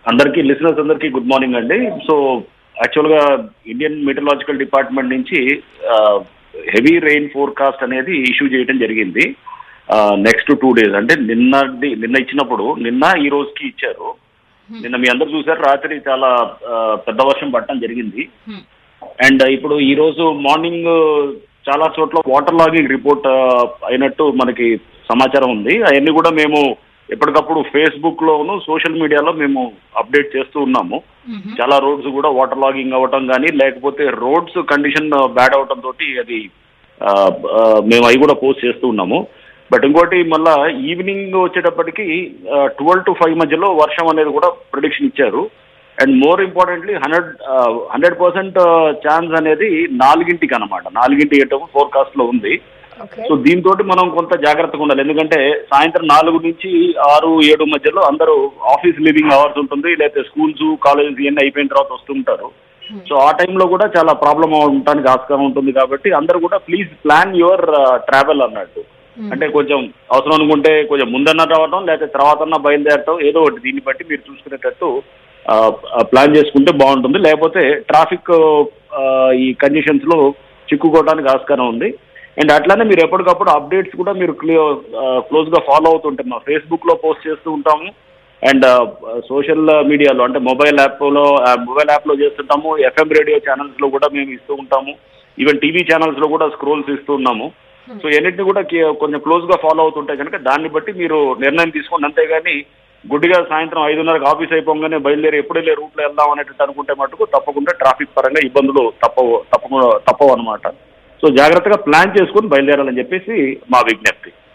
అందరికీ లిసనర్స్ అందరికీ good morning అండి సో యాక్చువల్గా ఇండియన్ మెటలాజికల్ డిపార్ట్మెంట్ నుంచి హెవీ రెయిన్ ఫోర్కాస్ట్ అనేది ఇష్యూ చేయడం జరిగింది నెక్స్ట్ టూ డేస్ అంటే నిన్నది నిన్న ఇచ్చినప్పుడు నిన్న ఈ రోజుకి ఇచ్చారు నిన్న మీ అందరు చూసారు రాత్రి చాలా ఆ, పెద్ద వర్షం పడటం జరిగింది Hmm. అండ్ ఇప్పుడు ఈ రోజు మార్నింగ్ చాలా చోట్ల వాటర్ లాగింగ్ రిపోర్ట్ అయినట్టు మనకి సమాచారం ఉంది అవన్నీ కూడా మేము ఎప్పటికప్పుడు ఫేస్బుక్ లోను సోషల్ మీడియాలో మేము అప్డేట్ చేస్తూ ఉన్నాము మ్మ్. చాలా రోడ్స్ కూడా వాటర్ లాగింగ్ అవ్వటం కానీ లేకపోతే రోడ్స్ కండిషన్ బ్యాడ్ అవటం తోటి అది ఆ, ఆ, మేము అవి కూడా పోస్ట్ చేస్తూ ఉన్నాము బట్ ఇంకోటి మళ్ళా ఈవినింగ్ వచ్చేటప్పటికి ట్వెల్వ్ టు ఫైవ్ మధ్యలో వర్షం అనేది కూడా ప్రొడిక్షన్ ఇచ్చారు and more importantly hundred hundred percent chance అనేది నాలుగింటికి అనమాట నాలుగింటి ఏటం ఫోర్కాస్ట్ లో ఉంది ఓకే సో దీంతో మనం కొంత జాగ్రత్తగా ఉండాలి ఎందుకంటే సాయంత్రం నాలుగు నుంచి ఆరు ఏడు మధ్యలో అందరూ ఆఫీస్ లివింగ్ అవర్స్ ఉంటుంది లేకపోతే స్కూల్స్ కాలేజెస్ ఇవన్నీ అయిపోయిన తర్వాత వస్తుంటారు సో ఆ టైంలో కూడా చాలా ప్రాబ్లం ఉండడానికి ఆస్కారం ఉంటుంది కాబట్టి అందరూ కూడా ప్లీజ్ ప్లాన్ యువర్ ట్రావెల్ అన్నట్టు అంటే కొంచెం అవసరం అనుకుంటే కొంచెం ముందన్న రావడం లేకపోతే తర్వాత బయలుదేరటం ఏదో ఒకటి దీన్ని బట్టి మీరు చూసుకునేటట్టు ప్లాన్ చేసుకుంటే బాగుంటుంది లేకపోతే ట్రాఫిక్ ఈ కండిషన్స్ లో చిక్కుకోవడానికి ఆస్కారం ఉంది అండ్ అట్లానే మీరు ఎప్పటికప్పుడు అప్డేట్స్ కూడా మీరు క్లోజ్ గా ఫాలో అవుతుంటే మా ఫేస్బుక్ లో పోస్ట్ చేస్తూ ఉంటాము అండ్ సోషల్ మీడియాలో అంటే మొబైల్ యాప్లో మొబైల్ యాప్లో చేస్తుంటాము ఎఫ్ఎం రేడియో ఛానల్స్ లో కూడా మేము ఇస్తూ ఉంటాము ఈవెన్ టీవీ ఛానల్స్ లో కూడా స్క్రోల్స్ ఇస్తూ ఉన్నాము సో ఎన్నిటిని కూడా కే- కొంచెం క్లోజ్ గా ఫాలో అవుతుంటే కనుక దాన్ని బట్టి మీరు నిర్ణయం తీసుకోండి అంతేగాని గుడ్డిగా సాయంత్రం ఐదున్నరకు ఆఫీస్ అయిపోగానే బయలుదేరి ఎప్పుడైతే రూట్లో వెళ్దాం అనేటట్టు అనుకుంటే మటుకు తప్పకుండా ట్రాఫిక్ పరంగా ఇబ్బందులు తప్పవు తప్పకుండా తప్పవు అనమాట సో జాగ్రత్తగా ప్లాన్ చేసుకుని బయలుదేరాలని చెప్పేసి మా విజ్ఞప్తి